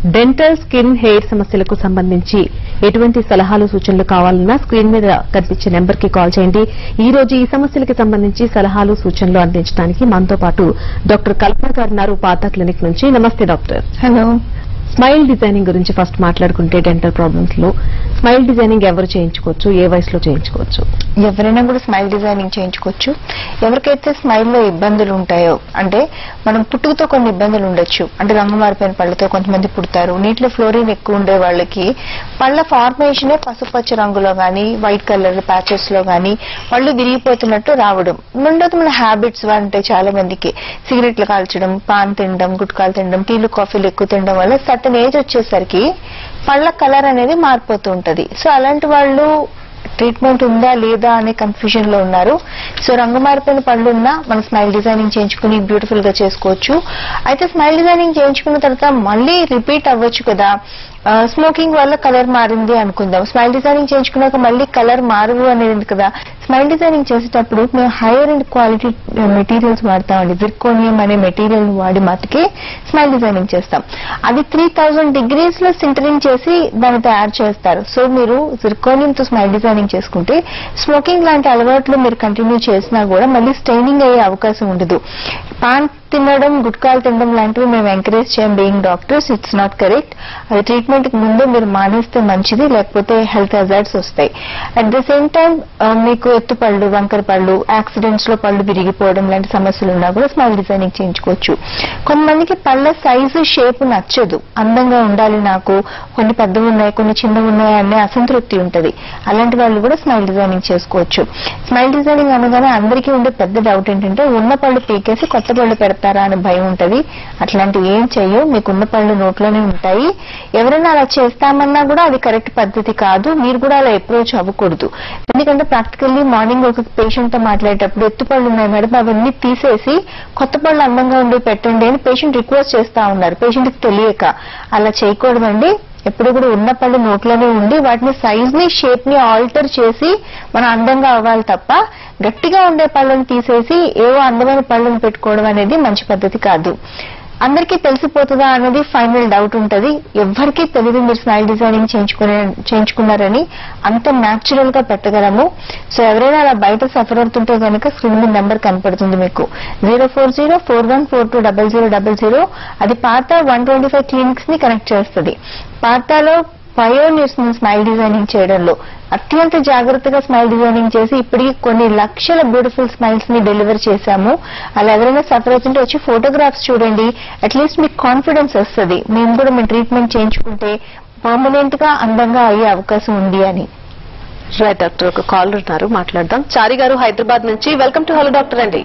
dental skin hair సమస్యలకు సంబంధించి ఎటువంటి సలహాలు సూచనలు కావాలన్నా స్క్రీన్ మీద కనిపించే నెంబర్ కి కాల్ చేయండి ఈ రోజు ఈ సమస్యలకి సంబంధించి సలహాలు సూచనలు అందించడానికి మనతో పాటు డాక్టర్ కల్పన గారు ఉన్నారు పాత క్లినిక్ నుంచి నమస్తే డాక్టర్ హలో స్మైల్ డిజైనింగ్ గురించి ఫస్ట్ మాట్లాడుకుంటే డెంటల్ ప్రాబ్లమ్స్ లో స్మైల్ డిజైనింగ్ ఎవరు చేయించుకోవచ్చు ఏ వయసులో చేయించుకోవచ్చు ఎవరైనా కూడా స్మైల్ డిజైనింగ్ చేయించుకోవచ్చు ఎవరికైతే స్మైల్ లో ఇబ్బందులు ఉంటాయో అంటే మనం పుట్టుకతో కొన్ని ఇబ్బందులు ఉండొచ్చు అంటే రంగు మారిపోయిన పళ్ళతో కొంతమంది పుడతారు నీటిలో ఫ్లోరిన్ ఎక్కువ ఉండే వాళ్ళకి పళ్ళ ఫార్మేషనే పసుపచ్చ రంగులో గానీ వైట్ కలర్ ప్యాచెస్ లో గానీ పళ్ళు విరిగిపోతున్నట్టు రావడం రెండోది మన హ్యాబిట్స్ అంటే చాలా మందికి సిగరెట్లు కాల్చడం పాన్ తినడం గుట్కాలు తినడం టీలు కాఫీలు ఎక్కువ తినడం వల్ల సర్టన్ ఏజ్ వచ్చేసరికి పళ్ళ కలర్ అనేది మారిపోతూ ఉంటది సో అలాంటి వాళ్ళు ట్రీట్మెంట్ ఉందా లేదా అనే కన్ఫ్యూజన్ లో ఉన్నారు సో రంగు మారిపోయిన పళ్ళు ఉన్నా మనం స్మైల్ డిజైనింగ్ చేయించుకుని బ్యూటిఫుల్ గా చేసుకోవచ్చు అయితే స్మైల్ డిజైనింగ్ చేయించుకున్న తర్వాత మళ్ళీ రిపీట్ అవ్వచ్చు కదా స్మోకింగ్ వల్ల కలర్ మారింది అనుకుందాం స్మైల్ డిజైనింగ్ చేయించుకున్నాక మళ్ళీ కలర్ మారవు అనేది కదా స్మైల్ డిజైనింగ్ చేసేటప్పుడు మేము హైయర్ అండ్ క్వాలిటీ మెటీరియల్స్ వాడతామండి జిర్కోనియం అనే మెటీరియల్ వాడి మటుకే స్మైల్ డిజైనింగ్ చేస్తాం అది త్రీ థౌజండ్ డిగ్రీస్ లో సింటరింగ్ చేసి దాన్ని తయారు చేస్తారు సో మీరు zirconium తో స్మైల్ డిజైనింగ్ చేసుకుంటే స్మోకింగ్ లాంటి అలవాట్లు మీరు కంటిన్యూ చేసినా కూడా మళ్ళీ స్టైనింగ్ అయ్యే అవకాశం ఉండదు పాన్ తినడం గుట్కాలు తినడం లాంటివి మేము ఎంకరేజ్ చేయం being doctors it's not correct అది ట్రీట్మెంట్ కి ముందు మీరు మానేస్తే మంచిది లేకపోతే హెల్త్ హజార్డ్స్ వస్తాయి అట్ ద సేమ్ టైం మీకు ఎత్తు పళ్ళు వంకర పళ్ళు యాక్సిడెంట్స్ లో పళ్ళు విరిగిపోవడం లాంటి సమస్యలు ఉన్నా కూడా స్మైల్ డిజైనింగ్ చేయించుకోవచ్చు కొంతమందికి పళ్ళ సైజు షేప్ నచ్చదు అందంగా ఉండాలి నాకు కొన్ని పెద్దవి ఉన్నాయి కొన్ని చిన్నవి ఉన్నాయి అనే అసంతృప్తి ఉంటది అలాంటి వాళ్ళు కూడా స్మైల్ డిజైనింగ్ చేసుకోవచ్చు స్మైల్ డిజైనింగ్ అనగానే అందరికీ ఉండే పెద్ద డౌట్ ఏంటంటే ఉన్న పళ్ళు పీకేసి కొత్త పళ్ళు పెడతారా అనే భయం ఉంటది అట్లాంటివి ఏం చెయ్యవు మీకు ఉన్న పళ్ళు నోట్లోనే ఉంటాయి ఎవరైనా అలా చేస్తామన్నా కూడా అది కరెక్ట్ పద్ధతి కాదు మీరు కూడా అలా అప్రోచ్ అవ్వకూడదు ఎందుకంటే ప్రాక్టికల్లీ మార్నింగ్ ఒక పేషెంట్ తో మాట్లాడేటప్పుడు ఎత్తు పళ్ళు ఉన్నాయి మేడం అవన్నీ తీసేసి కొత్త పళ్ళు అందంగా ఉండి పెట్టండి అని పేషెంట్ రిక్వెస్ట్ చేస్తా ఉన్నారు పేషెంట్ కి తెలియక అలా చేయకూడదండి ఎప్పుడు కూడా ఉన్న పళ్ళు నోట్లోనే ఉండి వాటిని సైజ్ ని షేప్ ని ఆల్టర్ చేసి మనం అందంగా అవ్వాలి తప్ప గట్టిగా ఉండే పళ్ళను తీసేసి ఏవో అందమైన పళ్ళను పెట్టుకోవడం అనేది మంచి పద్ధతి కాదు అందరికీ తెలిసిపోతుందా అన్నది ఫైనల్ డౌట్ ఉంటది ఎవ్వరికీ తెలియదు మీరు స్మైల్ డిజైనింగ్ చేయించుకునే చేయించుకున్నారని అంత న్యాచురల్ గా పెట్టగలము సో ఎవరైనా అలా బయట సఫర్ అవుతుంటే కనుక స్క్రీన్ మీద నెంబర్ కనపడుతుంది మీకు zero four zero four one four two double zero double zero అది Partha one twenty five clinics ని కనెక్ట్ చేస్తుంది పాతాలో పయోనియర్స్ స్మైల్ డిజైనింగ్ చేయడంలో అత్యంత జాగ్రత్తగా స్మైల్ డిజైనింగ్ చేసి ఇప్పటికి కొన్ని లక్షల బ్యూటిఫుల్ స్మైల్స్ ని డెలివర్ చేశాము అలా ఎవరైనా సఫర్ అవుతుంటే వచ్చి ఫోటోగ్రాఫ్స్ చూడండి అట్లీస్ట్ మీకు కాన్ఫిడెన్స్ వస్తుంది మేము కూడా మేము ట్రీట్మెంట్ చేయించుకుంటే పర్మనెంట్ గా అందంగా అయ్యే అవకాశం ఉంది అని రైట్ డాక్టర్ ఒక కాల్ ఉన్నారు మాట్లాడదాం చారి గారు హైదరాబాద్ నుంచి వెల్కమ్ టు హలో డాక్టర్ అండి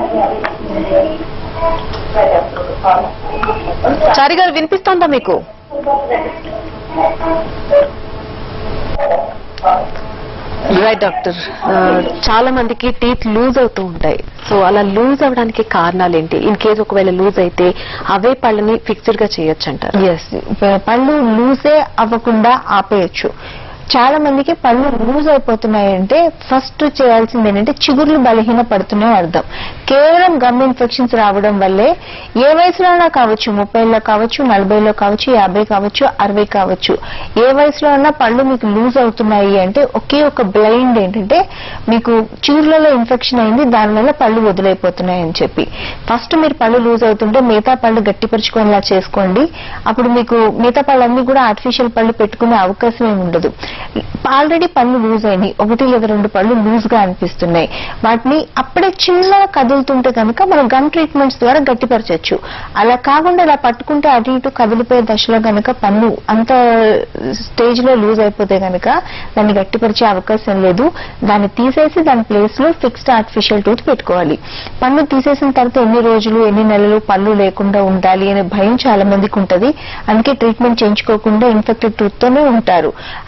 చారి గారు వినిపిస్తోందా మీకు రైట్ డాక్టర్ ఆ, చాలా మందికి టీత్ లూజ్ అవుతూ ఉంటాయి సో అలా లూజ్ అవడానికి కారణాలు ఏంటి ఇన్ కేస్ ఒకవేళ లూజ్ అయితే అవే పళ్ళని ఫిక్స్డ్ గా చేయొచ్చు అంటారు ఎస్ పళ్ళు లూజే అవ్వకుండా ఆపేయచ్చు చాలా మందికి పళ్ళు లూజ్ అయిపోతున్నాయంటే ఫస్ట్ చేయాల్సింది ఏంటంటే చిగుర్లు బలహీన పడుతున్నాయి అర్థం కేవలం గమ్ ఇన్ఫెక్షన్స్ రావడం వల్లే ఏ వయసులోనా కావచ్చు ముప్పైలో కావచ్చు నలభైలో కావచ్చు యాభై కావచ్చు అరవై కావచ్చు ఏ వయసులో అన్నా పళ్ళు మీకు లూజ్ అవుతున్నాయి అంటే ఒకే ఒక బ్లైండ్ ఏంటంటే మీకు చిగుర్లలో ఇన్ఫెక్షన్ అయింది దానివల్ల పళ్ళు వదిలైపోతున్నాయి అని చెప్పి ఫస్ట్ మీరు పళ్ళు లూజ్ అవుతుంటే మిగతా పళ్ళు గట్టిపరుచుకునేలా చేసుకోండి అప్పుడు మీకు మిగతా పళ్ళన్నీ కూడా ఆర్టిఫిషియల్ పళ్ళు పెట్టుకునే అవకాశం ఏమి ఉండదు ఆల్రెడీ పళ్ళు లూజ్ అయినాయి ఒకటి లేదా రెండు పళ్ళు లూజ్ గా అనిపిస్తున్నాయి వాటిని అప్పుడే చిన్నగా కదులుతుంటే కనుక మనం గమ్ ట్రీట్మెంట్స్ ద్వారా గట్టిపరచచ్చు అలా కాకుండా ఇలా పట్టుకుంటే అటు ఇటు కదిలిపోయే దశలో కనుక పన్ను అంత స్టేజ్ లో లూజ్ అయిపోతే కనుక దాన్ని గట్టిపరిచే అవకాశం లేదు దాన్ని తీసేసి దాని ప్లేస్ లో ఫిక్స్డ్ ఆర్టిఫిషియల్ టూత్ పెట్టుకోవాలి పన్ను తీసేసిన తర్వాత ఎన్ని రోజులు ఎన్ని నెలలు పళ్ళు లేకుండా ఉండాలి అనే భయం చాలా మందికి ఉంటది అందుకే ట్రీట్మెంట్ చేయించుకోకుండా ఇన్ఫెక్టెడ్ టూత్ తోనే ఉంటారు అలా ఉండాలి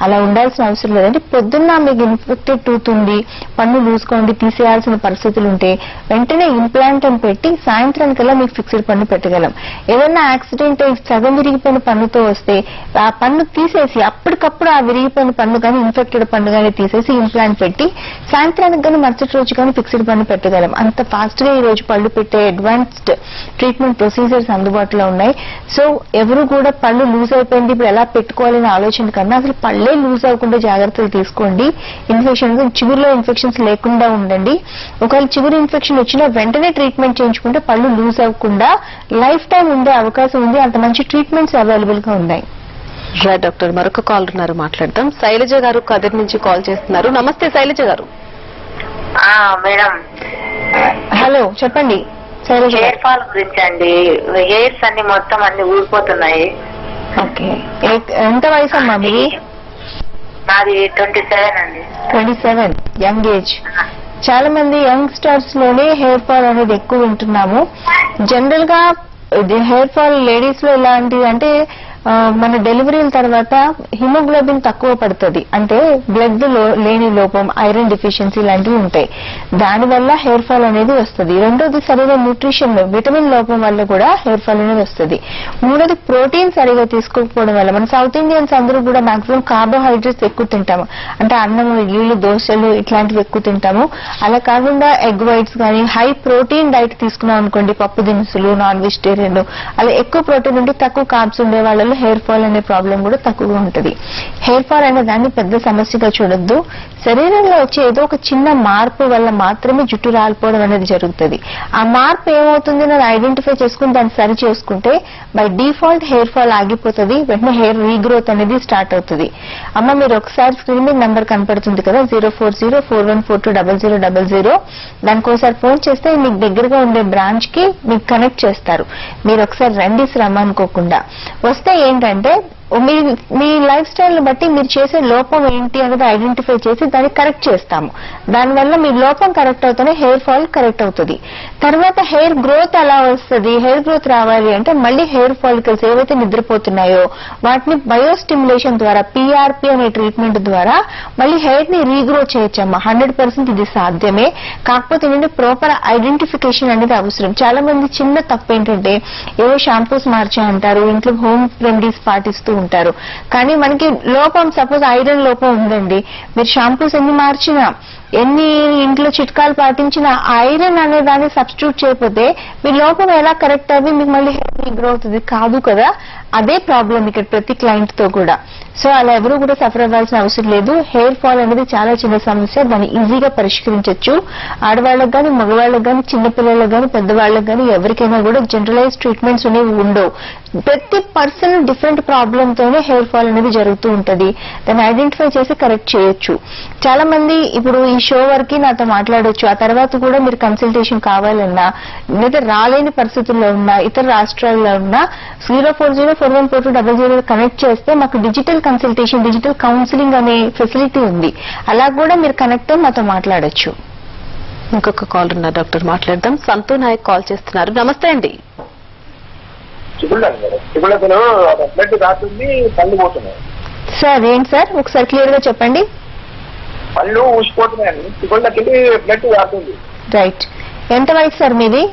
పడాల్సిన అవసరం లేదంటే పొద్దున్న మీకు ఇన్ఫెక్టెడ్ టూత్ ఉంది పన్ను లూసుకోండి తీసేయాల్సిన పరిస్థితులు ఉంటే వెంటనే ఇంప్లాంట్ అని పెట్టి సాయంత్రానికల్లా మీకు ఫిక్స్డ్ పన్ను పెట్టగలం ఏదైనా యాక్సిడెంట్ అయి సగం విరిగిపోయిన పన్నుతో వస్తే ఆ పన్ను తీసేసి అప్పటికప్పుడు ఆ విరిగిపోయిన పన్ను కానీ ఇన్ఫెక్టెడ్ పన్ను కానీ తీసేసి ఇంప్లాంట్ పెట్టి సాయంత్రానికి కానీ మరుసటి రోజు కానీ ఫిక్స్డ్ పన్ను పెట్టగలం అంత ఫాస్ట్ గా ఈ రోజు పళ్ళు పెట్టే అడ్వాన్స్డ్ ట్రీట్మెంట్ ప్రొసీజర్స్ అందుబాటులో ఉన్నాయి సో ఎవరు కూడా పళ్ళు లూజ్ అయిపోయింది ఇప్పుడు ఎలా పెట్టుకోవాలనే ఆలోచన కన్నా అసలు పళ్ళే లూజ్ అవ్వకుండా జాగ్రత్తలు తీసుకోండి ఇన్ఫెక్షన్ చిగురులో ఇన్ఫెక్షన్స్ లేకుండా ఉండండి ఒకవేళ చిగురు ఇన్ఫెక్షన్ వచ్చినా వెంటనే ట్రీట్మెంట్ చేయించుకుంటే పళ్ళు లూజ్ అవ్వకుండా లైఫ్ టైం ఉండే అవకాశం ఉంది అంత మంచి ట్రీట్మెంట్స్ అవైలబుల్ గా ఉన్నాయి రా డాక్టర్ మరొక కాల్ ఉన్నారు మాట్లాడదాం శైలజ గారు కదిరి నుంచి కాల్ చేస్తున్నారు నమస్తే శైలజ గారు ఆ మేడం హలో చెప్పండి శైలజ హెయిర్ ఫాల్ గురించి అండి హెయిర్స్ అన్ని మొత్తం అన్ని ఊడిపోతున్నాయి ఓకే ఏ- ఎంత వయసు అమ్మా మీది నాది ట్వంటీ సెవెన్ అండి ట్వంటీ సెవెన్ యంగ్ ఏజ్ చాలా మంది యంగ్స్టర్స్ లోనే హెయిర్ ఫాల్ అనేది ఎక్కువ వింటున్నాము జనరల్ గా హెయిర్ ఫాల్ లేడీస్ లో ఎలాంటిది అంటే ఆ, మన డెలివరీల తర్వాత హిమోగ్లోబిన్ తక్కువ పడుతుంది అంటే బ్లడ్ లో లేని లోపం ఐరన్ డిఫిషియన్సీ లాంటివి ఉంటాయి దానివల్ల హెయిర్ ఫాల్ అనేది వస్తుంది రెండోది సరైన న్యూట్రిషన్ విటమిన్ లోపం వల్ల కూడా హెయిర్ ఫాల్ అనేది వస్తుంది మూడోది ప్రోటీన్ సరిగా తీసుకోకపోవడం వల్ల మన సౌత్ ఇండియన్స్ అందరూ కూడా మాక్సిమం కార్బోహైడ్రేట్స్ ఎక్కువ తింటాము అంటే అన్నం ఇడ్లీలు దోశలు ఇట్లాంటివి ఎక్కువ తింటాము అలా కాకుండా ఎగ్ వైట్స్ కానీ హై ప్రోటీన్ డైట్ తీసుకున్నాం అనుకోండి పప్పు దినుసులు నాన్ వెజిటేరియన్ అలా ఎక్కువ ప్రోటీన్ ఉండి తక్కువ కార్బ్స్ ఉండే వాళ్ళలో హెయిర్ ఫాల్ అనే ప్రాబ్లం కూడా తక్కువగా ఉంటుంది హెయిర్ ఫాల్ అనే దాన్ని పెద్ద సమస్యగా చూడొద్దు శరీరంలో వచ్చే ఏదో ఒక చిన్న మార్పు వల్ల మాత్రమే జుట్టు రాలిపోవడం అనేది జరుగుతుంది ఆ మార్పు ఏమవుతుంది అని ఐడెంటిఫై చేసుకుని దాన్ని సరి చేసుకుంటే బై డిఫాల్ట్ హెయిర్ ఫాల్ ఆగిపోతుంది వెంటనే హెయిర్ రీగ్రోత్ అనేది స్టార్ట్ అవుతుంది అమ్మ మీరు ఒకసారి స్క్రీన్ మీద నంబర్ కనపడుతుంది కదా zero four zero four one four two double zero double zero దానికి ఒకసారి ఫోన్ చేస్తే మీకు దగ్గరగా ఉండే బ్రాంచ్ కి మీకు కనెక్ట్ చేస్తారు మీరు ఒకసారి రండి శ్రమ అనుకోకుండా వస్తే ఏంటంటే మీ మీ లైఫ్ స్టైల్ బట్టి మీరు చేసే లోపం ఏంటి అనేది ఐడెంటిఫై చేసి దాన్ని కరెక్ట్ చేస్తాము దానివల్ల మీ లోపం కరెక్ట్ అవుతూనే హెయిర్ ఫాల్ కరెక్ట్ అవుతుంది తర్వాత హెయిర్ గ్రోత్ ఎలా వస్తుంది హెయిర్ గ్రోత్ రావాలి అంటే మళ్ళీ హెయిర్ ఫాలికల్స్ ఏవైతే నిద్రపోతున్నాయో వాటిని బయోస్టిమ్యులేషన్ ద్వారా పిఆర్పి అనే ట్రీట్మెంట్ ద్వారా మళ్ళీ హెయిర్ ని రీగ్రో చేయొచ్చమ్మా హండ్రెడ్ పర్సెంట్ ఇది సాధ్యమే కాకపోతే ఏంటంటే ప్రాపర్ ఐడెంటిఫికేషన్ అనేది అవసరం చాలా మంది చిన్న తప్పు ఏంటంటే ఏవో షాంపూస్ మార్చా అంటారు ఇంట్లో హోమ్ రెమెడీస్ పాటిస్తూ ఉంటారు కానీ మనకి లోపం సపోజ్ ఐరన్ లోపం ఉందండి మీరు షాంపూస్ ఎన్ని మార్చినా ఎన్ని ఇంట్లో చిట్కాలు పాటించినా ఐరన్ అనే దాన్ని సబ్స్టిట్యూట్ చేయకపోతే మీ లోపం ఎలా కరెక్ట్ అవి మీకు మళ్ళీ హెయిర్ గ్రో అవుతుంది కాదు కదా అదే ప్రాబ్లం ఇక్కడ ప్రతి క్లయింట్ తో కూడా సో అలా ఎవరు కూడా సఫర్ అవ్వాల్సిన అవసరం లేదు హెయిర్ ఫాల్ అనేది చాలా చిన్న సమస్య దాన్ని ఈజీగా పరిష్కరించవచ్చు ఆడవాళ్ళకి కానీ మగవాళ్ళకి కానీ చిన్నపిల్లలకు కానీ పెద్దవాళ్ళకి కానీ ఎవరికైనా కూడా జనరలైజ్ ట్రీట్మెంట్స్ అనేవి ఉండవు ప్రతి పర్సన్ డిఫరెంట్ ప్రాబ్లమ్ తోనే హెయిర్ ఫాల్ అనేది జరుగుతూ ఉంటది దాన్ని ఐడెంటిఫై చేసి కరెక్ట్ చేయొచ్చు చాలా మంది ఇప్పుడు ఈ షో వరకు నాతో మాట్లాడొచ్చు ఆ తర్వాత కూడా మీరు కన్సల్టేషన్ కావాలన్నా లేదా రాలేని పరిస్థితుల్లో ఉన్నా ఇతర రాష్ట్రాల్లో ఉన్నా zero four zero four one four two double zero connect చేస్తే మాకు డిజిటల్ కన్సల్టేషన్ డిజిటల్ కౌన్సిలింగ్ అనే ఫెసిలిటీ ఉంది అలా కూడా మీరు కనెక్ట్ అయి మాతో మాట్లాడొచ్చు ఇంకొక కాల్ ఉన్నారు డాక్టర్ మాట్లాడదాం సంతూ నాయక్ కాల్ చేస్తున్నారు నమస్తే అండి చిగుళ్ళని మేడం చిగుళ్ళకులు బ్లడ్ రాస్తుంది పళ్ళు పోతున్నాయి సార్ ఏంటి సార్ ఒకసారి క్లియర్ గా చెప్పండి పళ్ళు ఊసిపోతున్నాయండి చిగుళ్ళకి బ్లడ్ రాస్తుంది రైట్ ఎంత వయసు సార్ మీది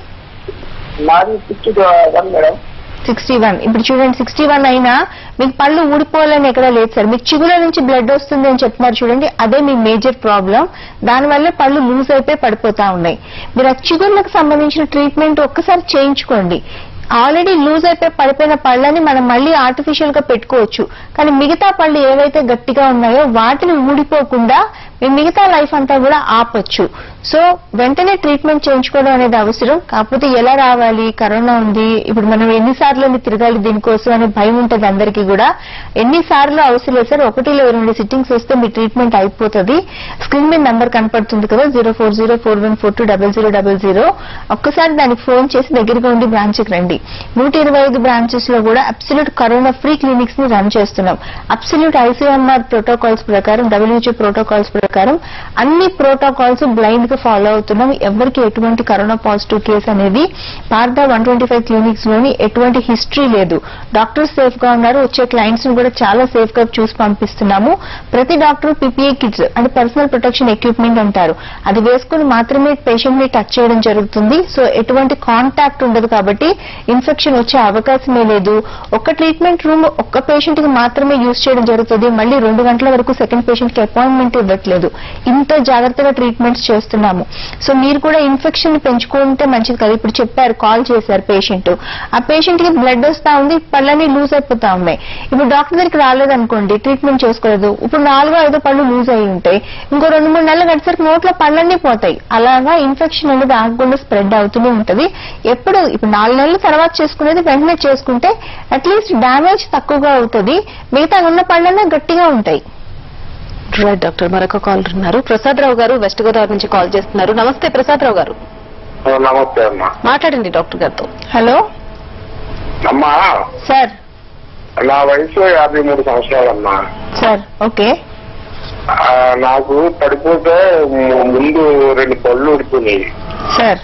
నాది sixty one madam sixty one ఇప్పుడు చూడండి సిక్స్టీ వన్ అయినా మీకు పళ్ళు ఊడిపోవాలని ఎక్కడ లేదు సార్ మీకు చిగుల నుంచి బ్లడ్ వస్తుంది అని చెప్తున్నారు చూడండి అదే మీ మేజర్ ప్రాబ్లం దానివల్ల పళ్ళు లూజ్ అయిపోయి పడిపోతా ఉన్నాయి మీరు ఆ చిగుర్లకు సంబంధించిన ట్రీట్మెంట్ ఒక్కసారి చేయించుకోండి ఆల్రెడీ లూజ్ అయిపోయి పడిపోయిన పళ్ళని మనం మళ్ళీ ఆర్టిఫిషియల్ గా పెట్టుకోవచ్చు కానీ మిగతా పళ్ళు ఏవైతే గట్టిగా ఉన్నాయో వాటిని ఊడిపోకుండా మీ మిగతా లైఫ్ అంతా కూడా ఆపొచ్చు సో వెంటనే ట్రీట్మెంట్ చేయించుకోవడం అనేది అవసరం కాకపోతే ఎలా రావాలి కరోనా ఉంది ఇప్పుడు మనం ఎన్నిసార్లు అని తిరగాలి దీనికోసం అనే భయం ఉంటుంది అందరికీ కూడా ఎన్నిసార్లు అవసరం లేదు సార్ ఒకటి లేదా రెండు సిట్టింగ్స్ వస్తే మీ ట్రీట్మెంట్ అయిపోతుంది స్క్రీన్ మీద నంబర్ కనపడుతుంది కదా zero four zero four one four two double zero double zero ఒక్కసారి దానికి ఫోన్ చేసి దగ్గరగా ఉండి బ్రాంచ్ కి రండి నూట ఇరవై ఐదు బ్రాంచెస్ లో కూడా అబ్సల్యూట్ కరోనా ఫ్రీ క్లినిక్స్ ని రన్ చేస్తున్నాం అబ్సల్యూట్ ఐసీఎంఆర్ ప్రోటోకాల్స్ ప్రకారం డబ్ల్యూహెచ్ఓ ప్రోటోకాల్స్ ప్రకారం ప్రకారం అన్ని ప్రోటోకాల్స్ బ్లైండ్ గా ఫాలో అవుతున్నాం ఎవరికి ఎటువంటి కరోనా పాజిటివ్ కేసు అనేది Partha one twenty five clinics లోని ఎటువంటి హిస్టరీ లేదు డాక్టర్స్ సేఫ్ గా ఉన్నారు వచ్చే క్లయింట్స్ ని కూడా చాలా సేఫ్ గా చూసి పంపిస్తున్నాము ప్రతి డాక్టర్ పిపిఏ కిట్స్ అంటే పర్సనల్ ప్రొటెక్షన్ ఎక్విప్మెంట్ అంటారు అది వేసుకుని మాత్రమే పేషెంట్ ని టచ్ చేయడం జరుగుతుంది సో ఎటువంటి కాంటాక్ట్ ఉండదు కాబట్టి ఇన్ఫెక్షన్ వచ్చే అవకాశమే లేదు ఒక ట్రీట్మెంట్ రూమ్ ఒక్క పేషెంట్ కి మాత్రమే యూజ్ చేయడం జరుగుతుంది మళ్ళీ రెండు గంటల వరకు సెకండ్ పేషెంట్ కి అపాయింట్మెంట్ ఇవ్వట్లేదు ఇంత జాగ్రత్తగా ట్రీట్మెంట్స్ చేస్తున్నాము సో మీరు కూడా ఇన్ఫెక్షన్ పెంచుకుంటే మంచిది కదా ఇప్పుడు చెప్పారు కాల్ చేశారు పేషెంట్ ఆ పేషెంట్ కి బ్లడ్ వస్తా ఉంది పళ్ళని లూజ్ అయిపోతా ఉన్నాయి ఇప్పుడు డాక్టర్ దగ్గరికి రాలేదనుకోండి ట్రీట్మెంట్ చేసుకోలేదు ఇప్పుడు నాలుగో ఐదో పళ్ళు లూజ్ అయి ఉంటాయి ఇంకో రెండు మూడు నెలలు గడిసరికి నోట్లో పళ్ళన్నీ పోతాయి అలాగా ఇన్ఫెక్షన్ అనేది ఆగకుండా స్ప్రెడ్ అవుతూనే ఉంటది ఎప్పుడు ఇప్పుడు నాలుగు నెలల తర్వాత చేసుకునేది వెంటనే చేసుకుంటే అట్లీస్ట్ డ్యామేజ్ తక్కువగా అవుతుంది మిగతా ఉన్న పళ్ళనే గట్టిగా ఉంటాయి రైట్ డాక్టర్ మరొక కాల్ ఉన్నారు ప్రసాద్ రావు గారు వెస్ట్ గోదావరి నుంచి కాల్ చేస్తున్నారు నమస్తే ప్రసాద్ రావు గారు నమస్తే అమ్మా మాట్లాడండి డాక్టర్ గారితో హలో అమ్మా సార్ నా వయసు యాభై మూడు సంవత్సరాలమ్మా సార్ ఓకే ఆ, నాకు పడిపోతే ము- ముందు రెండు పళ్ళు ఊడిపోయినాయి సార్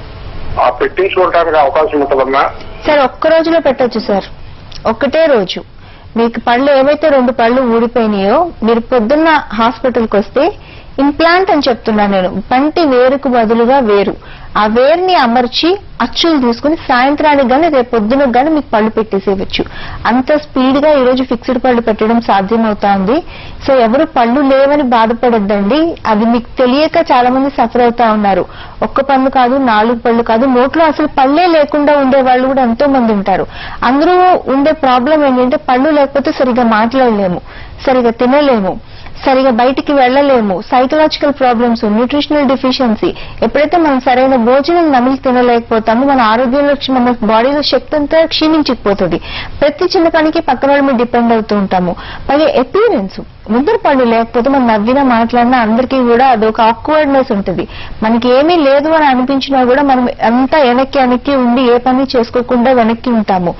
ఆ పెట్టించుకోవడానికి అవకాశం ఉంటుందమ్మా సార్ ఒక్క రోజులో పెట్టొచ్చు సార్ ఒక్కటే రోజు మీకు పళ్ళు ఏవైతే రెండు పళ్ళు ఊడిపోయినాయో మీరు పొద్దున్న హాస్పిటల్కి వస్తే ఇంప్లాంట్ అని చెప్తున్నాను నేను పంటి వేరుకు బదులుగా వేరు ఆ వేరుని అమర్చి అచ్చులు తీసుకుని సాయంత్రానికి గానీ రేపు పొద్దున గానీ మీకు పళ్ళు పెట్టేసేయచ్చు అంత స్పీడ్ గా ఈ రోజు ఫిక్స్డ్ పళ్ళు పెట్టడం సాధ్యమవుతా సో ఎవరు పళ్ళు లేవని బాధపడొద్దండి అది మీకు తెలియక చాలా మంది సఫర్ అవుతా ఉన్నారు ఒక్క పళ్ళు కాదు నాలుగు పళ్ళు కాదు నోట్లో అసలు పళ్ళే లేకుండా ఉండే వాళ్ళు కూడా ఎంతో మంది ఉంటారు అందరూ ఉండే ప్రాబ్లం ఏంటంటే పళ్ళు లేకపోతే సరిగా మాట్లాడలేము సరిగా తినలేము సరిగా బయటికి వెళ్ళలేము సైకలాజికల్ ప్రాబ్లమ్స్ న్యూట్రిషనల్ డిఫిషియన్సీ ఎప్పుడైతే మనం సరైన భోజనం నమిలి తినలేకపోతామో మన ఆరోగ్యంలో మన బాడీలో శక్తి అంతా క్షీణించిపోతుంది ప్రతి చిన్న పనికి పక్కన వాళ్ళ మీద డిపెండ్ అవుతూ ఉంటాము పైగా అపీరెన్స్ ముందర పళ్ళు లేకపోతే మనం నవ్వినా మాట్లాడినా అందరికీ కూడా అదొక ఆక్వర్డ్నెస్ ఉంటుంది మనకి ఏమీ లేదు అని అనిపించినా కూడా మనం అంతా వెనక్కి వెనక్కి ఉండి ఏ పని చేసుకోకుండా వెనక్కి ఉంటాము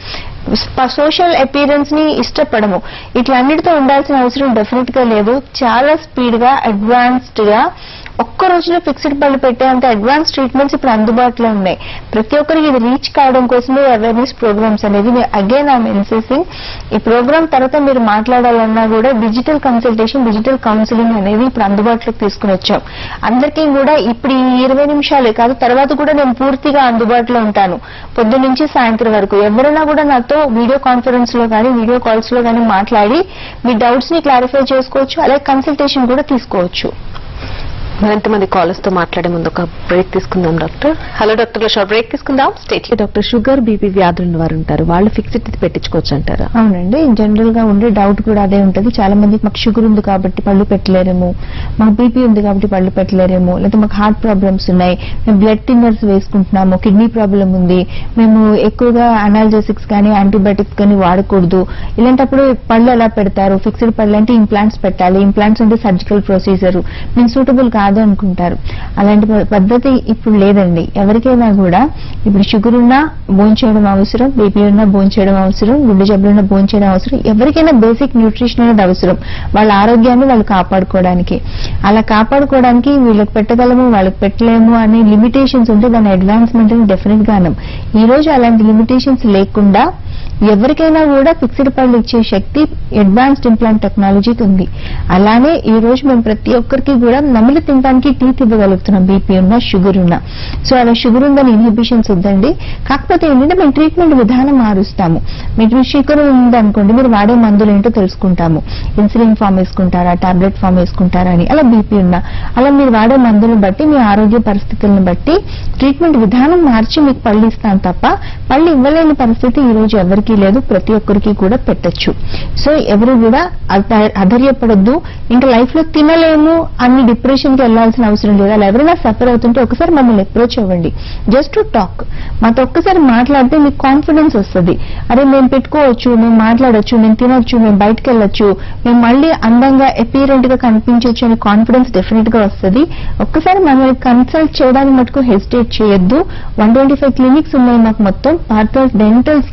సోషల్ అపీరెన్స్ ని ఇష్టపడము ఇట్లన్నిటితో ఉండాల్సిన అవసరం డెఫినెట్ గా లేదు చాలా స్పీడ్ గా అడ్వాన్స్డ్ గా ఒక్క రోజులో ఫిక్స్డ్ పళ్ళు పెట్టేంత అడ్వాన్స్ ట్రీట్మెంట్స్ ఇప్పుడు అందుబాటులో ఉన్నాయి ప్రతి ఒక్కరికి ఇది రీచ్ కావడం కోసమే అవేర్నెస్ ప్రోగ్రామ్స్ అనేది అగైన్ ఐఎమ్ ఇన్సిస్టింగ్ ఈ ప్రోగ్రామ్ తర్వాత మీరు మాట్లాడాలన్నా కూడా డిజిటల్ కన్సల్టేషన్ డిజిటల్ కౌన్సిలింగ్ అనేది ఇప్పుడు అందుబాటులోకి తీసుకుని వచ్చాం అందరికీ కూడా ఇప్పుడు ఈ ఇరవై నిమిషాలే కాదు తర్వాత కూడా నేను పూర్తిగా అందుబాటులో ఉంటాను పొద్దు నుంచి సాయంత్రం వరకు ఎవరైనా కూడా నాతో వీడియో కాన్ఫరెన్స్ లో కానీ వీడియో కాల్స్ లో కానీ మాట్లాడి మీ డౌట్స్ ని క్లారిఫై చేసుకోవచ్చు అలాగే కన్సల్టేషన్ కూడా తీసుకోవచ్చు మరింతమంది కాలర్స్ తో మాట్లాడే ముందు ఒక బ్రేక్ తీసుకుందాం doctor hello doctor short break తీసుకుందాం స్టేట్ డాక్టర్ షుగర్ బీపీ వ్యాధులు ఉన్న వారు ఉంటారు వాళ్ళు ఫిక్స్డ్ పెట్టించుకోవచ్చు అంటారా అవునండి జనరల్ గా ఉండే డౌట్ కూడా అదే ఉంటది చాలా మందికి మాకు షుగర్ ఉంది కాబట్టి పళ్ళు పెట్టలేరేమో మాకు బీపీ ఉంది కాబట్టి పళ్ళు పెట్టలేరేమో లేదా మాకు హార్ట్ ప్రాబ్లమ్స్ ఉన్నాయి మేము బ్లడ్ టిన్నర్స్ వేసుకుంటున్నాము కిడ్నీ ప్రాబ్లం ఉంది మేము ఎక్కువగా అనాల్జెసిక్స్ కానీ యాంటీబయాటిక్స్ కానీ వాడకూడదు ఇలాంటప్పుడు పళ్ళు ఎలా పెడతారు ఫిక్స్డ్ పళ్ళు అంటే ఇంప్లాంట్స్ పెట్టాలి ఇంప్లాంట్స్ అంటే సర్జికల్ ప్రొసీజర్ మేము సూటబుల్ కాదు అనుకుంటారు అలాంటి ప- పద్ధతి ఇప్పుడు లేదండి ఎవరికైనా కూడా ఇప్పుడు షుగర్ ఉన్నా భోంచేయడం అవసరం బీపీ ఉన్నా భోంచేయడం అవసరం గుండె జబ్బులున్నా భోంచేయడం అవసరం ఎవరికైనా బేసిక్ న్యూట్రిషన్ అనేది అవసరం వాళ్ళ ఆరోగ్యాన్ని వాళ్ళు కాపాడుకోవడానికి అలా కాపాడుకోవడానికి వీళ్ళకి పెట్టగలము వాళ్ళకి పెట్టలేము అనే లిమిటేషన్స్ ఉంటే దాని అడ్వాన్స్మెంట్ అని డెఫినెట్ గా అనం ఈ రోజు అలాంటి లిమిటేషన్స్ లేకుండా ఎవరికైనా కూడా ఫిక్స్డ్ పళ్ళు ఇచ్చే శక్తి అడ్వాన్స్డ్ ఇంప్లాంట్ టెక్నాలజీకి ఉంది అలానే ఈ రోజు మేము ప్రతి ఒక్కరికి కూడా నమిలి తినడానికి టీత్ ఇవ్వగలుగుతున్నాం బీపీ ఉన్నా షుగర్ ఉన్నా సో అలా షుగర్ ఉందని ఇన్హిబిషన్స్ వద్దండి కాకపోతే ఏంటంటే మేము ట్రీట్మెంట్ విధానం మారుస్తాము మీకు షుగర్ ఉందనుకోండి మీరు వాడే మందులు ఏంటో తెలుసుకుంటాము ఇన్సులిన్ ఫామ్ వేసుకుంటారా టాబ్లెట్ ఫామ్ వేసుకుంటారా అని అలా బీపీ ఉన్నా అలా మీరు వాడే మందులను బట్టి మీ ఆరోగ్య పరిస్థితులను బట్టి ట్రీట్మెంట్ విధానం మార్చి మీకు పళ్ళు ఇస్తాను తప్ప పళ్ళు ఇవ్వలేని పరిస్థితి ఈ రోజు ఎవరికీ లేదు ప్రతి ఒక్కరికి కూడా పెట్టొచ్చు సో ఎవరు కూడా అధ- అధైర్యపడొద్దు ఇంకా లైఫ్ లో తినలేము అన్ని డిప్రెషన్ కి వెళ్లాల్సిన అవసరం లేదు అలా ఎవరైనా సఫర్ అవుతుంటే ఒకసారి మమ్మల్ని అప్రోచ్ అవ్వండి జస్ట్ టు టాక్ మాతో ఒక్కసారి మాట్లాడితే మీకు కాన్ఫిడెన్స్ వస్తుంది అరే మేము పెట్టుకోవచ్చు మేము మాట్లాడొచ్చు మేము తినొచ్చు మేము బయటకు వెళ్ళొచ్చు మేము మళ్ళీ అందంగా అపీరెంట్ గా కనిపించవచ్చు అనే కాన్ఫిడెన్స్ డెఫినెట్ గా వస్తుంది ఒక్కసారి మనల్ని కన్సల్ట్ చేయడానికి మటుకు హెసిటేట్ చేయొద్దు వన్ ట్వంటీ ఫైవ్ క్లినిక్స్ ఉన్నాయి మాకు మొత్తం Partha's dental skin and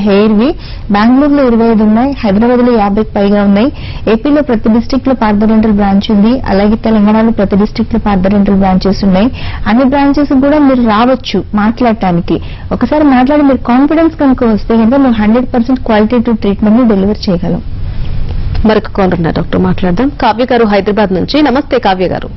hair వి బెంగళూరులో ఇరవై ఐదు ఉన్నాయి హైదరాబాద్ లో యాభైకి పైగా ఉన్నాయి ఏపీలో ప్రతి డిస్టిక్ లో పార్థరెంటల్ బ్రాంచ్ ఉంది అలాగే తెలంగాణలో ప్రతి డిస్టిక్ లో పార్థరెంటల్ బ్రాంచెస్ ఉన్నాయి అన్ని బ్రాంచెస్ కూడా మీరు రావచ్చు మాట్లాడటానికి ఒకసారి మాట్లాడి మీరు కాన్ఫిడెన్స్ కనుక వస్తే కనుక మేము హండ్రెడ్ పర్సెంట్ క్వాలిటేటివ్ ట్రీట్మెంట్ ని డెలివర్ చేయగలం మరొక కాల్ ఉన్నారు డాక్టర్ మాట్లాడదాం కావ్య గారు హైదరాబాద్ నుంచి నమస్తే కావ్య గారు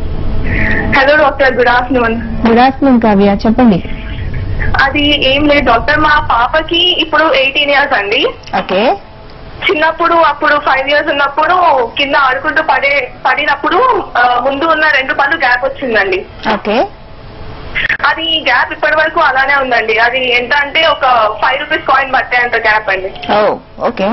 hello doctor good afternoon good afternoon Kavya చెప్పండి అది ఏం లేదు డాక్టర్ మా పాపకి ఇప్పుడు ఎయిటీన్ ఇయర్స్ అండి ఓకే చిన్నప్పుడు అప్పుడు ఫైవ్ ఇయర్స్ ఉన్నప్పుడు కింద ఆడుకుంటూ పడే పడినప్పుడు ఆ, ముందు ఉన్న రెండు పళ్ళు గ్యాప్ వచ్చిందండి ఓకే అది గ్యాప్ ఇప్పటి వరకు అలానే ఉందండి అది ఎంత అంటే ఒక ఫైవ్ రూపీస్ కాయిన్ పట్టే అంత గ్యాప్ అండి ఓ ఓకే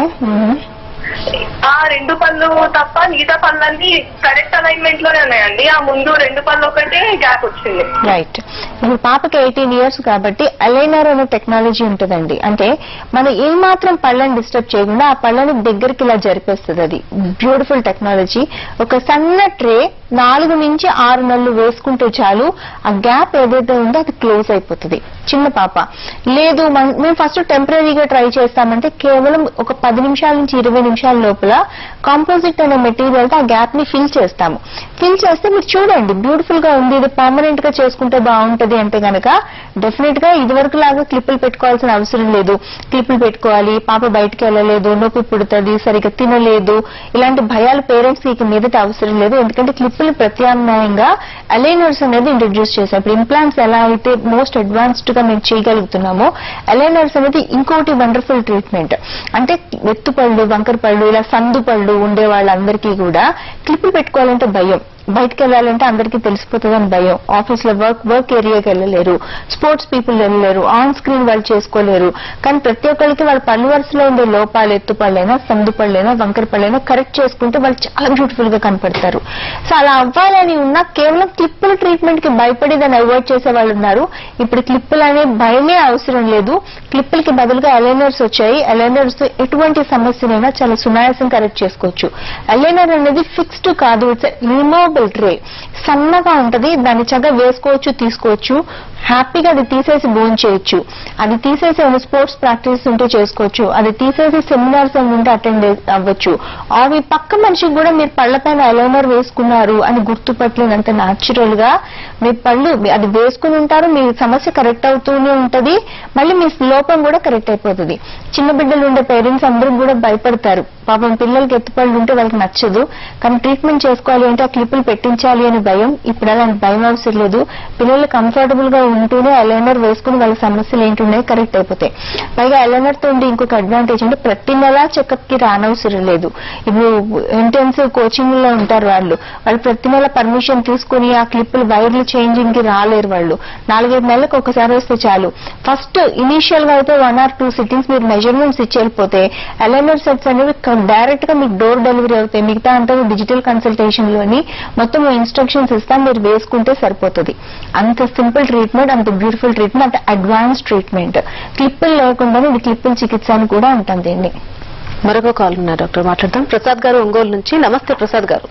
ఆ రెండు పళ్ళు తప్ప మిగతా పళ్ళన్నీ కరెక్ట్ అలైన్మెంట్ లోనే ఉన్నాయండి ఆ ముందు రెండు పళ్ళు ఒకటే గ్యాప్ వచ్చింది రైట్ ఇప్పుడు పాపకి ఎయిటీన్ ఇయర్స్ కాబట్టి అలైనర్ అనే టెక్నాలజీ ఉంటుందండి అంటే మనం ఏ మాత్రం పళ్ళని డిస్టర్బ్ చేయకుండా ఆ పళ్ళని దగ్గరికి ఇలా జరిపేస్తుంది అది బ్యూటిఫుల్ టెక్నాలజీ ఒక సన్న ట్రే నాలుగు నుంచి ఆరు నెలలు వేసుకుంటే చాలు ఆ గ్యాప్ ఏదైతే ఉందో అది క్లోజ్ అయిపోతుంది చిన్న పాప లేదు మన- మేము ఫస్ట్ టెంపరీగా ట్రై చేస్తామంటే కేవలం ఒక పది నిమిషాల నుంచి ఇరవై నిమిషాల లోపల కాంపోజిట్ అనే మెటీరియల్ తో ఆ గ్యాప్ ని ఫిల్ చేస్తాము ఫిల్ చేస్తే మీరు చూడండి బ్యూటిఫుల్ గా ఉంది ఇది పర్మనెంట్ గా చేసుకుంటే బాగుంటది అంటే గనక డెఫినెట్ గా ఇదివరకు లాగా క్లిప్పులు పెట్టుకోవాల్సిన అవసరం లేదు క్లిప్పులు పెట్టుకోవాలి పాప బయటకు వెళ్ళలేదు నొప్పి పుడుతుంది సరిగ్గా తినలేదు ఇలాంటి భయాలు పేరెంట్స్ కి ఇక మీదట అవసరం లేదు ఎందుకంటే క్లిప్పులు ప్రత్యామ్నాయంగా అలైనర్స్ అనేది ఇంట్రడ్యూస్ చేశారు ఇప్పుడు ఇంప్లాంట్స్ ఎలా అయితే మోస్ట్ అడ్వాన్స్డ్ గా మేము చేయగలుగుతున్నామో అలైనర్స్ అనేది ఇంకోటి వండర్ఫుల్ ట్రీట్మెంట్ అంటే ఎత్తుపళ్ళు వంకర పళ్ళు ఇలా సందు పళ్ళు ఉండే వాళ్ళందరికీ కూడా క్లిప్పులు పెట్టుకోవాలంటే భయం బయటకు వెళ్ళాలంటే అందరికీ తెలిసిపోతుందని భయం ఆఫీస్ లో వర్క్ వర్క్ ఏరియాకి వెళ్ళలేరు స్పోర్ట్స్ పీపుల్ వెళ్ళలేరు ఆన్ స్క్రీన్ వాళ్ళు చేసుకోలేరు కానీ ప్రతి ఒక్కరికి వాళ్ళ పళ్ళు వరుసలో ఉండే లోపాలు ఎత్తు పళ్ళైనా సందు పళ్ళైనా వంకర పళ్ళైనా కరెక్ట్ చేసుకుంటే వాళ్ళు చాలా బ్యూటిఫుల్ గా కనపడతారు సో అలా అవ్వాలని ఉన్నా కేవలం క్లిప్పుల ట్రీట్మెంట్ కి భయపడి దాన్ని అవాయిడ్ చేసే వాళ్ళు ఉన్నారు ఇప్పుడు క్లిప్పులు అనే భయమే అవసరం లేదు క్లిప్పులకి బదులుగా అలైనర్స్ వచ్చాయి అలైనర్స్ తో ఎటువంటి సమస్యనైనా చాలా సునాయాసం కరెక్ట్ చేసుకోవచ్చు అలైనర్ అనేది ఫిక్స్డ్ కాదు ఇట్స్ రిమూవబుల్ ట్రే సన్నగా ఉంటది దాన్ని చక్కగా వేసుకోవచ్చు తీసుకోవచ్చు హ్యాపీగా అది తీసేసి బోన్ చేయొచ్చు అది తీసేసి ఏమైనా స్పోర్ట్స్ ప్రాక్టీస్ ఉంటే చేసుకోవచ్చు అది తీసేసి సెమినార్స్ ఏమైనా ఉంటే అటెండ్ అవ్వచ్చు అవి పక్క మనిషికి కూడా మీరు పళ్ళపైన అలైనర్ వేసుకున్నారు అని గుర్తుపట్టలేనంత న్యాచురల్ గా మీ పళ్ళు అది వేసుకుని ఉంటారు మీ సమస్య కరెక్ట్ అవుతూనే ఉంటది మళ్ళీ మీ లోపం కూడా కరెక్ట్ అయిపోతుంది చిన్న బిడ్డలు ఉండే పేరెంట్స్ అందరూ కూడా భయపడతారు పాపం పిల్లలకి ఎత్తుపళ్ళు ఉంటే వాళ్ళకి నచ్చదు కానీ ట్రీట్మెంట్ చేసుకోవాలి అంటే ఆ క్లిప్పులు పెట్టించాలి అని భయం ఇప్పుడు అలాంటి భయం అవసరం లేదు పిల్లలు కంఫర్టబుల్ గా ఉంటూనే అలైనర్ వేసుకుని వాళ్ళ సమస్యలు ఏంటి ఉన్నాయి కరెక్ట్ అయిపోతాయి పైగా అలైనర్ తో ఉండే ఇంకొక అడ్వాంటేజ్ అంటే ప్రతి నెల చెకప్ కి రానవసరం లేదు ఇప్పుడు ఇంటెన్సివ్ కోచింగ్ లో ఉంటారు వాళ్ళు వాళ్ళు ప్రతి నెల పర్మిషన్ తీసుకుని ఆ క్లిప్పులు వైర్లు చేంజింగ్ కి రాలేరు వాళ్ళు నాలుగైదు నెలలకు ఒకసారి వస్తే చాలు ఫస్ట్ ఇనీషియల్ గా అయితే వన్ ఆర్ టూ సిట్టింగ్స్ మీరు మెజర్మెంట్స్ ఇచ్చి వెళ్ళిపోతే అలైనర్ సెట్స్ అనేవి డైరెక్ట్ గా మీకు డోర్ డెలివరీ అవుతాయి మిగతా అంతా డిజిటల్ కన్సల్టేషన్ లోని మొత్తం ఇన్స్ట్రక్షన్స్ ఇస్తాం మీరు వేసుకుంటే సరిపోతుంది అంత సింపుల్ ట్రీట్మెంట్ అంత బ్యూటిఫుల్ ట్రీట్మెంట్ అంత అడ్వాన్స్ ట్రీట్మెంట్ క్లిప్పులు లేకుండా ఇది క్లిప్పుల చికిత్స అని కూడా అంటాం దీన్ని మరొక కాల్ ఉన్నారు డాక్టర్ మాట్లాడదాం ప్రసాద్ గారు ఒంగోలు నుంచి నమస్తే ప్రసాద్ గారు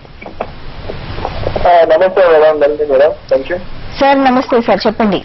ఆ, నమస్తే మేడం నమస్తే మేడం థ్యాంక్ యూ సార్ నమస్తే సార్ చెప్పండి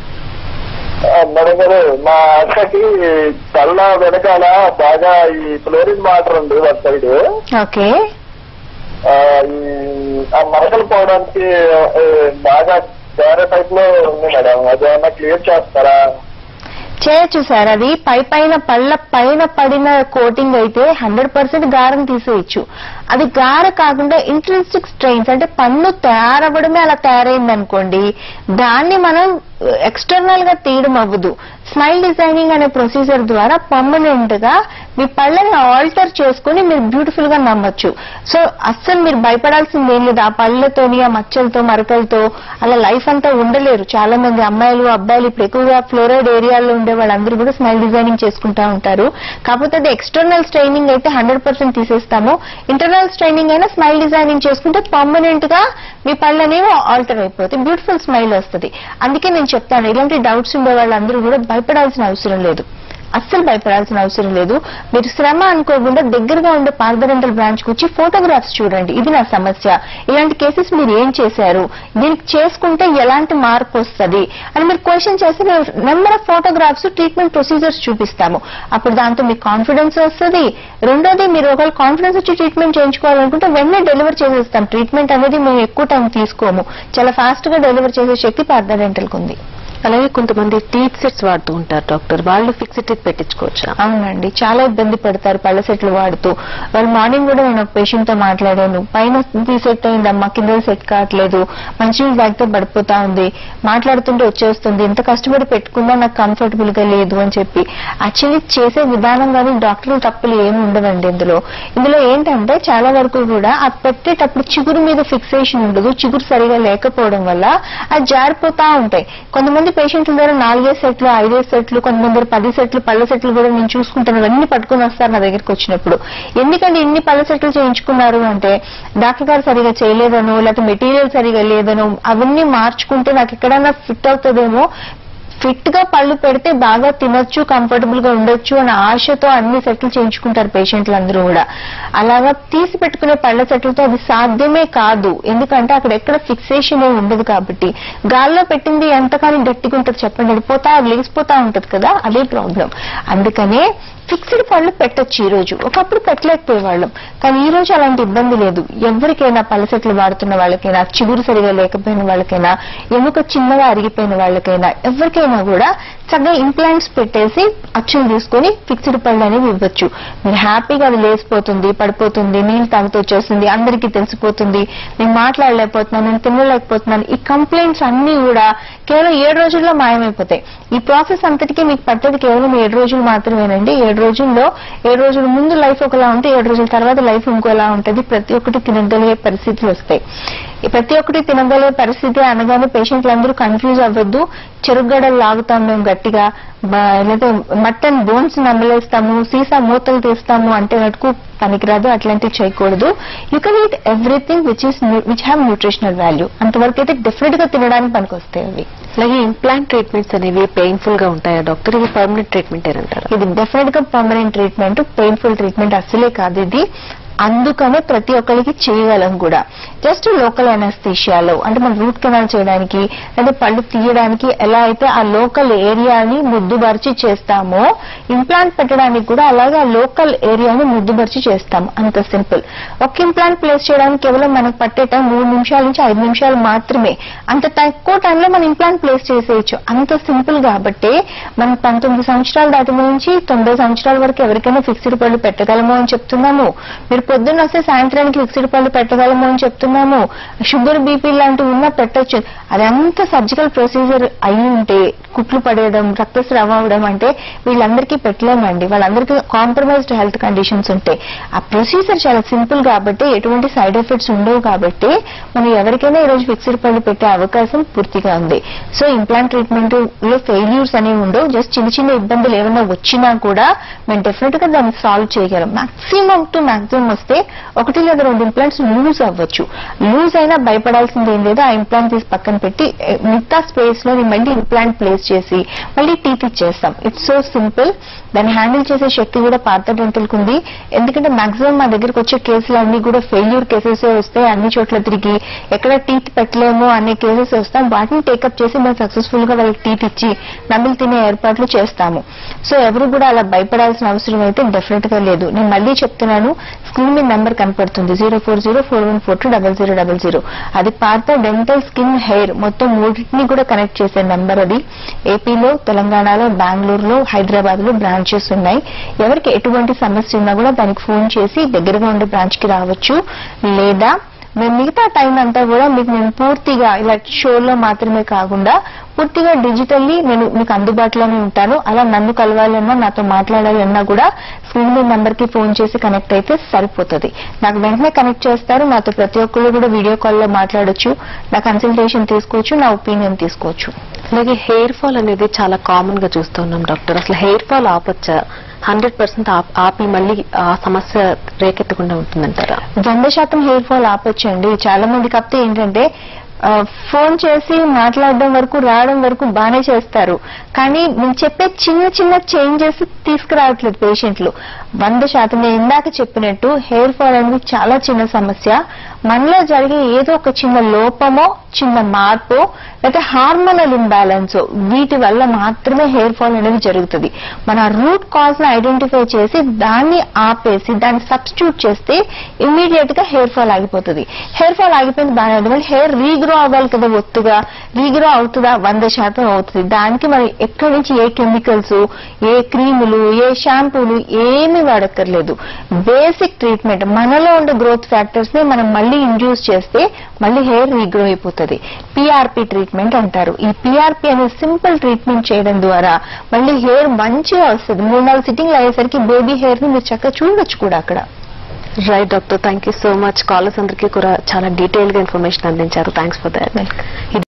ఆ, మేడం గారు మా అక్కకి కళ్ళ వెనకాల బాగా ఈ ఫ్లోరిన్ వాటర్ ఉంది ఒక సైడ్ ఓకే ఆ, ఈ ఆ మరకలు పోవడానికి ఆ, బాగా వేరే టైప్ లో ఉంది మేడం అది ఏమన్నా క్లియర్ చేస్తారా చేయొచ్చు సార్ అది పై పైన పళ్ళ పైన పడిన కోటింగ్ అయితే హండ్రెడ్ పర్సెంట్ గారం తీసేయచ్చు అది గార కాకుండా ఇంట్రెన్సిక్ స్ట్రెయిన్స్ అంటే పన్ను తయారవ్వడమే అలా తయారైంది అనుకోండి దాన్ని మనం ఎక్స్టర్నల్ గా తీయడం అవ్వదు స్మైల్ డిజైనింగ్ అనే ప్రొసీజర్ ద్వారా పర్మనెంట్ గా మీ పళ్ళని ఆల్టర్ చేసుకుని మీరు బ్యూటిఫుల్ గా నమ్మొచ్చు సో అస్సలు మీరు భయపడాల్సింది ఏం లేదు ఆ పళ్ళతోని ఆ మచ్చలతో మరకలతో అలా లైఫ్ అంతా ఉండలేరు చాలా మంది అమ్మాయిలు అబ్బాయిలు ఇప్పుడు ఎక్కువగా ఫ్లోరైడ్ ఏరియాలో ఉండే వాళ్ళందరూ కూడా స్మైల్ డిజైనింగ్ చేసుకుంటా ఉంటారు కాకపోతే అది ఎక్స్టర్నల్ స్ట్రైనింగ్ అయితే హండ్రెడ్ పర్సెంట్ తీసేస్తాము ఇంటర్నల్ స్ట్రైనింగ్ అయినా స్మైల్ డిజైనింగ్ చేసుకుంటే పర్మనెంట్ గా మీ పళ్ళు అనేవి ఆల్టర్ అయిపోతాయి బ్యూటిఫుల్ స్మైల్ వస్తుంది అందుకే నేను చెప్తాను ఇలాంటి డౌట్స్ ఉండే వాళ్ళందరూ కూడా భయపడాల్సిన అవసరం లేదు అస్సలు భయపడాల్సిన అవసరం లేదు మీరు శ్రమ అనుకోకుండా దగ్గరగా ఉండే పార్థరెంటల్ బ్రాంచ్ కి వచ్చి ఫోటోగ్రాఫ్స్ చూడండి ఇది నా సమస్య ఇలాంటి కేసెస్ మీరు ఏం చేశారు దీనికి చేసుకుంటే ఎలాంటి మార్పు వస్తుంది అని మీరు క్వశ్చన్ చేస్తే మేము number of photographs treatment procedures చూపిస్తాము అప్పుడు దాంతో మీకు కాన్ఫిడెన్స్ వస్తుంది రెండోది మీరు ఒకవేళ కాన్ఫిడెన్స్ వచ్చి ట్రీట్మెంట్ చేయించుకోవాలనుకుంటే వెంటనే డెలివర్ చేసేస్తాం ట్రీట్మెంట్ అనేది మేము ఎక్కువ టైం తీసుకోము చాలా ఫాస్ట్ గా డెలివర్ చేసే శక్తి పార్థరెంటల్ కి ఉంది అలాగే కొంతమంది టీత్ సెట్స్ వాడుతూ ఉంటారు డాక్టర్ వాళ్ళు ఫిక్స్డ్ టీత్ పెట్టించుకోవచ్చా అవునండి చాలా ఇబ్బంది పడతారు పళ్ళ సెట్లు వాడుతూ వాళ్ళు మార్నింగ్ కూడా నేను ఒక పేషెంట్ తో మాట్లాడాను పైన సెట్ అయిందమ్మా కింద సెట్ కావట్లేదు మంచినీళ్ళు తాగితే పడిపోతా ఉంది మాట్లాడుతుంటే వచ్చేస్తుంది ఇంత కష్టపడి పెట్టుకున్నా నాకు కంఫర్టబుల్ గా లేదు అని చెప్పి యాక్చువల్లీ చేసే విధానం కానీ డాక్టర్లు తప్పులు ఏమి ఉండవండి ఇందులో ఇందులో ఏంటంటే చాలా వరకు కూడా ఆ పెట్టేటప్పుడు చిగురు మీద ఫిక్సేషన్ ఉండదు చిగురు సరిగా లేకపోవడం వల్ల అది జారిపోతా ఉంటాయి కొంతమంది పేషెంట్ల దగ్గర నాలుగైదు సెట్లు ఐదేసి సెట్లు కొంతమంది దగ్గర పది సెట్లు పళ్ళ సెట్లు కూడా నేను చూసుకుంటాను అవన్నీ పట్టుకుని వస్తారు నా దగ్గరికి వచ్చినప్పుడు ఎందుకంటే ఇన్ని పళ్ళ సెట్లు చేయించుకున్నారు అంటే డాక్టర్ గారు సరిగా చేయలేదనో లేకపోతే మెటీరియల్ సరిగా లేదనో అవన్నీ మార్చుకుంటే నాకు ఎక్కడైనా ఫిట్ అవుతుందేమో ఫిట్ గా పళ్ళు పెడితే బాగా తినొచ్చు కంఫర్టబుల్ గా ఉండొచ్చు అనే ఆశతో అన్ని సెట్లు చేయించుకుంటారు పేషెంట్లు అందరూ కూడా అలాగా తీసి పెట్టుకునే పళ్ళ సెట్లతో అది సాధ్యమే కాదు ఎందుకంటే అక్కడ ఎక్కడ ఫిక్సేషన్ ఉండదు కాబట్టి గాల్లో పెట్టింది ఎంతకాలం గట్టిగా ఉంటుంది చెప్పండి అది పోతా లేచిపోతా ఉంటది కదా అదే ప్రాబ్లం అందుకనే ఫిక్స్డ్ పళ్ళు పెట్టొచ్చు ఈ రోజు ఒకప్పుడు పెట్టలేకపోయేవాళ్ళం కానీ ఈ రోజు అలాంటి ఇబ్బంది లేదు ఎవరికైనా పలసెట్లు వాడుతున్న వాళ్ళకైనా చిగురు సరిగా లేకపోయిన వాళ్ళకైనా ఎముక చిన్నగా అరిగిపోయిన వాళ్ళకైనా ఎవరికైనా కూడా చక్కగా ఇంప్లాంట్స్ పెట్టేసి అచ్చులు తీసుకొని ఫిక్స్డ్ పళ్ళు అనేవి ఇవ్వచ్చు మీరు హ్యాపీగా అది లేసిపోతుంది పడిపోతుంది నీళ్ళు తాగుతూ వచ్చేస్తుంది అందరికీ తెలిసిపోతుంది నేను మాట్లాడలేకపోతున్నాను నేను తినలేకపోతున్నాను ఈ కంప్లైంట్స్ అన్ని కూడా కేవలం ఏడు రోజుల్లో మాయమైపోతాయి ఈ ప్రాసెస్ అంతటికీ మీకు పట్టేది కేవలం ఏడు రోజులు మాత్రమేనండి ఏడు రోజుల్లో ఏడు రోజుల ముందు లైఫ్ ఒకలా ఉంటే ఏడు రోజుల తర్వాత లైఫ్ ఇంకోలా ఉంటుంది ప్రతి ఒక్కటి తినగలిగే పరిస్థితులు వస్తాయి ఈ ప్రతి ఒక్కటి తినగలిగే పరిస్థితి అనగానే పేషెంట్లు అందరూ కన్ఫ్యూజ్ అవ్వద్దు చెరుగడలు లాగుతాం మేము గట్టిగా బ- లేదా మటన్ బోన్స్ నమ్మలేస్తాము సీసా మూతలు తీస్తాము అంటే మటుకు పనికిరాదు అట్లాంటివి చేయకూడదు you can eat everything which is which have nutritional value అంతవరకు అయితే డెఫినెట్ గా తినడానికి పనికొస్తాయి అవి అలాగే ఇంప్లాంట్ ట్రీట్మెంట్స్ అనేవి పెయిన్ఫుల్ గా ఉంటాయా డాక్టర్ ఇది పర్మనెంట్ ట్రీట్మెంట్ ఏనంటారు ఇది డెఫినెట్ గా పర్మనెంట్ ట్రీట్మెంట్ పెయిన్ఫుల్ ట్రీట్మెంట్ అస్సలే కాదు ఇది అందుకనే ప్రతి ఒక్కరికి చేయగలం కూడా జస్ట్ లోకల్ అనస్థీషియాలో అంటే మనం రూట్ కెనాల్ చేయడానికి లేదా పళ్ళు తీయడానికి ఎలా అయితే ఆ లోకల్ ఏరియాని ముద్దుబరిచి చేస్తామో ఇంప్లాంట్ పెట్టడానికి కూడా అలాగే ఆ లోకల్ ఏరియాని ముద్దుబరిచి చేస్తాం అంత సింపుల్ ఒక ఇంప్లాంట్ ప్లేస్ చేయడానికి కేవలం మనకు పట్టే టైం మూడు నిమిషాల నుంచి ఐదు నిమిషాలు మాత్రమే అంత తక్కువ టైంలో మనం ఇంప్లాంట్ ప్లేస్ చేసేయచ్చు అంత సింపుల్ కాబట్టి మనం పంతొమ్మిది సంవత్సరాలు దాటి నుంచి తొంభై సంవత్సరాల వరకు ఎవరికైనా ఫిక్స్డ్ పళ్ళు పెట్టగలము అని చెప్తున్నాము మీరు పొద్దున్న వస్తే సాయంత్రానికి ఫిక్స్డ్ పళ్ళు పెట్టగలము అని చెప్తున్నాము షుగర్ బీపీ లాంటివి ఉన్నా పెట్టొచ్చు అదంతా సర్జికల్ ప్రొసీజర్ అయి ఉంటే కుట్లు పడేయడం రక్తస్రావం అవడం అంటే వీళ్ళందరికీ పెట్టలేమండి వాళ్ళందరికీ కాంప్రమైజ్డ్ హెల్త్ కండిషన్స్ ఉంటాయి ఆ ప్రొసీజర్ చాలా సింపుల్ కాబట్టి ఎటువంటి సైడ్ ఎఫెక్ట్స్ ఉండవు కాబట్టి మనం ఎవరికైనా ఈ రోజు ఫిక్స్డ్ పళ్ళు పెట్టే అవకాశం పూర్తిగా ఉంది సో ఇంప్లాంట్ ట్రీట్మెంట్ లో ఫెయిల్యూర్స్ అనేవి ఉండవు జస్ట్ చిన్న చిన్న ఇబ్బందులు ఏమైనా వచ్చినా కూడా మేము డెఫినెట్ గా దాన్ని సాల్వ్ చేయగలం మాక్సిమం టు మాక్సిమం వస్తే ఒకటి లేదా రెండు ఇంప్లాంట్స్ లూజ్ అవ్వచ్చు లూజ్ అయినా భయపడాల్సింది ఏం లేదు ఆ ఇంప్లాంట్ తీసి పక్కన పెట్టి ఏ, మిగతా స్పేస్ లో మళ్ళీ ఇంప్లాంట్ ప్లేస్ చేసి మళ్ళీ టీత్ ఇచ్చేస్తాం ఇట్స్ సో సింపుల్ దాన్ని హ్యాండిల్ చేసే శక్తి కూడా పాత డెంటల్ కు ఉంది ఎందుకంటే మాక్సిమం మా దగ్గరకు వచ్చే కేసులు అన్ని కూడా ఫెయిల్యూర్ కేసెస్ వస్తాయి అన్ని చోట్ల తిరిగి ఎక్కడ టీత్ పెట్టలేమో అనే కేసెస్ వస్తాం వాటిని టేకప్ చేసి మేము సక్సెస్ఫుల్ గా వాళ్ళకి టీత్ ఇచ్చి నమిలి తినే ఏర్పాట్లు చేస్తాము సో ఎవరు కూడా అలా భయపడాల్సిన అవసరం అయితే డెఫినెట్ గా లేదు నేను మళ్ళీ చెప్తున్నాను స్క్రీన్ మీద నెంబర్ కనపడుతుంది zero four zero four one four two double zero double zero అది పాత డెంటల్ స్కిన్ హెయిర్ మొత్తం మూడింటిని కూడా కనెక్ట్ చేసే నెంబర్ అది ఏపీలో తెలంగాణలో బెంగళూరులో హైదరాబాద్ లో బ్రాంచెస్ ఉన్నాయి ఎవరికి ఎటువంటి సమస్య ఉన్నా కూడా దానికి ఫోన్ చేసి దగ్గరగా ఉండే బ్రాంచ్ కి రావచ్చు లేదా మేము మిగతా టైం అంతా కూడా మీకు నేను పూర్తిగా ఇలా షోలో మాత్రమే కాకుండా పూర్తిగా డిజిటల్లీ నేను మీకు అందుబాటులోనే ఉంటాను అలా నన్ను కలవాలన్నా నాతో మాట్లాడాలన్నా కూడా స్క్రీన్ మీద నంబర్ కి ఫోన్ చేసి కనెక్ట్ అయితే సరిపోతుంది నాకు వెంటనే కనెక్ట్ చేస్తారు నాతో ప్రతి ఒక్కళ్ళు కూడా వీడియో కాల్లో మాట్లాడొచ్చు నా కన్సల్టేషన్ తీసుకోవచ్చు నా ఒపీనియన్ తీసుకోవచ్చు అలాగే హెయిర్ ఫాల్ అనేది చాలా కామన్ గా చూస్తున్నాం డాక్టర్ అసలు హెయిర్ ఫాల్ ఆపొచ్చా హండ్రెడ్ పర్సెంట్ ఆపి మళ్ళీ ఆ సమస్య రేకెత్తకుండా ఉంటుందంటారా వంద శాతం హెయిర్ ఫాల్ ఆపొచ్చండి చాలా మంది కాకపోతే ఏంటంటే ఆ, ఫోన్ చేసి మాట్లాడడం వరకు రావడం వరకు బానే చేస్తారు కానీ నేను చెప్పే చిన్న చిన్న చేంజెస్ తీసుకురావట్లేదు పేషెంట్లు వంద శాతం నేను ఇందాక చెప్పినట్టు హెయిర్ ఫాల్ అనేది చాలా చిన్న సమస్య మనలో జరిగే ఏదో ఒక చిన్న లోపమో చిన్న మార్పు లేకపోతే హార్మోనల్ ఇంబ్యాలెన్స్ వీటి వల్ల మాత్రమే హెయిర్ ఫాల్ అనేది జరుగుతుంది మన రూట్ కాజ్ ని ఐడెంటిఫై చేసి దాన్ని ఆపేసి దాన్ని సబ్స్టిట్యూట్ చేస్తే ఇమీడియట్ గా హెయిర్ ఫాల్ ఆగిపోతుంది హెయిర్ ఫాల్ ఆగిపోయింది బాగానే ఉంది మళ్ళీ హెయిర్ రీగ్రో అవ్వాలి కదా ఒత్తుగా రీగ్రో అవుతుందా వంద శాతం అవుతుంది దానికి మనం ఎక్కడి నుంచి ఏ కెమికల్స్ ఏ క్రీములు ఏ షాంపూలు ఏమి వాడక్కర్లేదు బేసిక్ ట్రీట్మెంట్ మనలో ఉండే గ్రోత్ ఫ్యాక్టర్స్ ని మనం మళ్ళీ ఇండ్యూస్ చేస్తే మళ్ళీ హెయిర్ రీగ్రో అయిపోతుంది పిఆర్పి ట్రీట్మెంట్ అంటారు ఈ పిఆర్పి అనే సింపుల్ ట్రీట్మెంట్ చేయడం ద్వారా మళ్ళీ హెయిర్ మంచిగా వస్తుంది మూడు నాలుగు సిట్టింగ్లు అయ్యేసరికి బేబీ హెయిర్ ని మీరు చక్కగా చూడొచ్చు కూడా అక్కడ right doctor thank you so much callers అందరికీ కూడా చాలా డీటెయిల్ గా ఇన్ఫర్మేషన్ అందించారు థ్యాంక్స్ ఫర్ దాట్